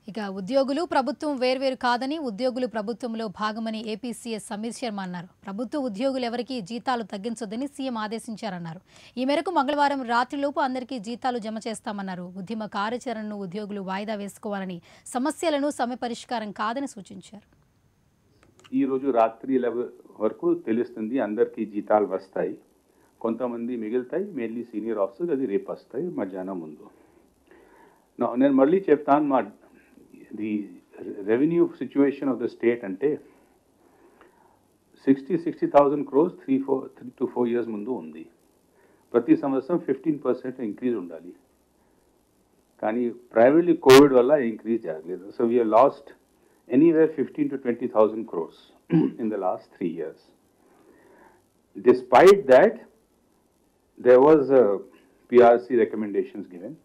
ఇక ఉద్యోగులు ప్రభుత్వం వేర్వేరు కాదని ఉద్యోగులు ప్రభుత్వంలో భాగమని ఏపీ సీఎస్ సమీర్ శర్మ అన్నారు ప్రభుత్వ ఉద్యోగులు ఎవరికీ జీతాలు తగ్గించొద్దని సీఎం ఆదేశించారన్నారు ఈ మేరకు మంగళవారం రాత్రిలోపు అందరికీ జీతాలు జమ చేస్తామన్నారు ఉద్యమ కార్యాచరణను ఉద్యోగులు వాయిదా వేసుకోవాలని సమస్యలను సమ్మె పరిష్కారం కాదని సూచించారు ఈ రోజు రాత్రి లెవెల్ వరకు తెలుస్తుంది అందరికీ జీతాలు వస్తాయి కొంతమంది మిగులుతాయి మెయిన్లీ సీనియర్ ఆఫీసర్ అది రేపు వస్తాయి మధ్యాహ్నం ముందు నా- నేను మళ్ళీ చెప్తాను మా the revenue situation of the state అంటే sixty sixty thousand crores three four three to four years ముందు ఉంది ప్రతి సంవత్సరం ఫిఫ్టీన్ పర్సెంట్ ఇంక్రీజ్ ఉండాలి కానీ ప్రైవేట్లీ కోవిడ్ వల్ల ఇంక్రీజ్ జరగలేదు so we are lost anywhere 15 to 20,000 crores in the last three years. Despite that, there was uh, PRC recommendations given.